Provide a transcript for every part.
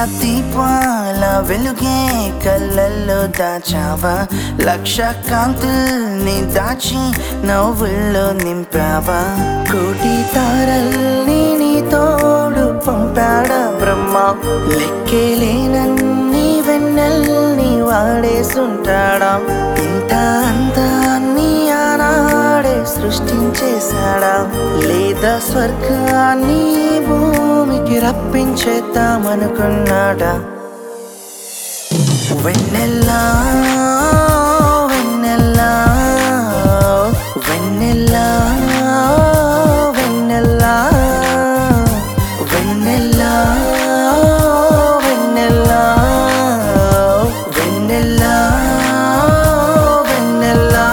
దీపాల వెలుగే కళ్ళల్లో దాచావా లక్ష కాంతుల్ని దాచి నవ్వుల్లో నింపావా కోటి తారల్ని నీ తోడు పంపాడా బ్రహ్మ లెక్కేలేనన్ని వెన్నెల్ని వాడేసుంటాడా ఇంత అందాన్ని ఆనాడే సృష్టించేశాడా లేదా స్వర్గాన్ని ఈ భూమికి రప్పించేద్దామనుకున్నాడా వెన్నెల్లా వెన్నెల్లా వెన్నెల్లా వెన్నెల్లా వెన్నెల్లా వెన్నెల్లా వెన్నెల్లా వెన్నెల్లా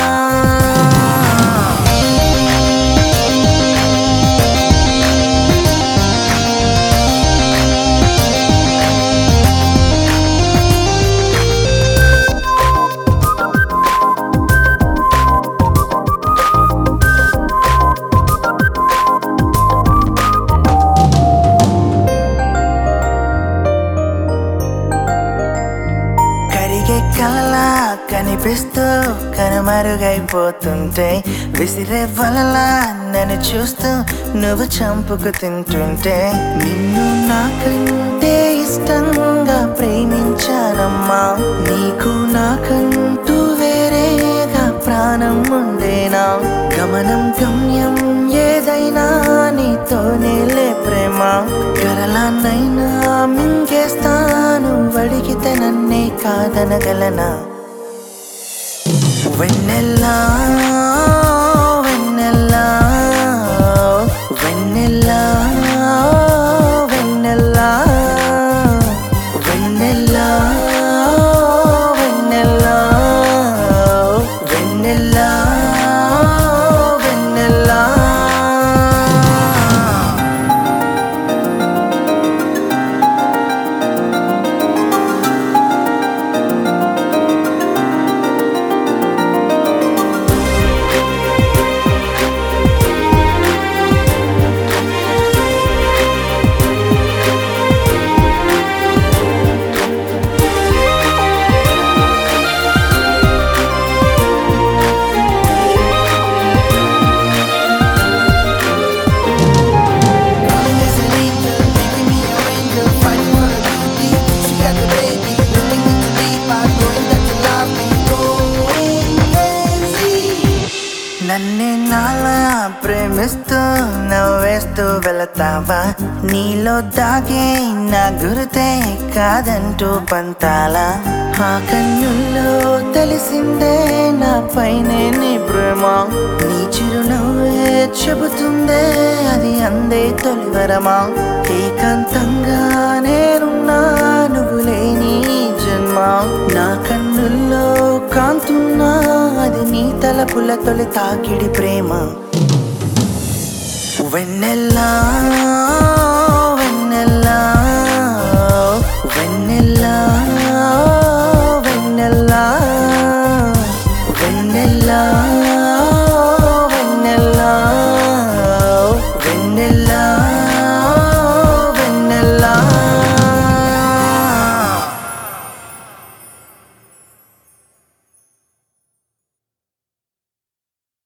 కరిగే కలలా కనిపిస్తూ కనుమరుగైపోతుంటే విసిరే వలలా నన్ను చూస్తూ నువ్వు చంపుకు తింటుంటే నిన్ను నాకంటే ఇష్టంగా ప్రేమించానమ్మా నీకు నాకంటూ వేరేగా ప్రాణం ఉండేనా గమనం గమ్యం ఏదైనా నీతోనే లే ప్రేమ కరలాన్నైనా మింగేస్తాను అడిగితే నన్నే కాదనగలనా వెన్నెల్లా వెన్నెల్లా వెన్నెల్లా వెన్నెల్లా వెన్నెల్లా వెన్నెల్లా వెన్నెల్లా వెన్నెల్లా నన్నే నాలా ప్రేమిస్తూ నవ్వేస్తూ వెళతావా నీలో దాగే నా గురుతే కాదంటూ పంతాలా ఆ కన్నుల్లో తెలిసిందే నా పైనే నీ ప్రేమ నీ చిరునవ్వే చెబుతుందే అది అందే తొలివరమా ఏకాంతంగా నేనున్నా నువ్వు లేని ఈ జన్మ నా కన్నుల్లో కాంతున్నా అది నీ తలపుల తొలి తాకిడి ప్రేమ వెన్నెల్లా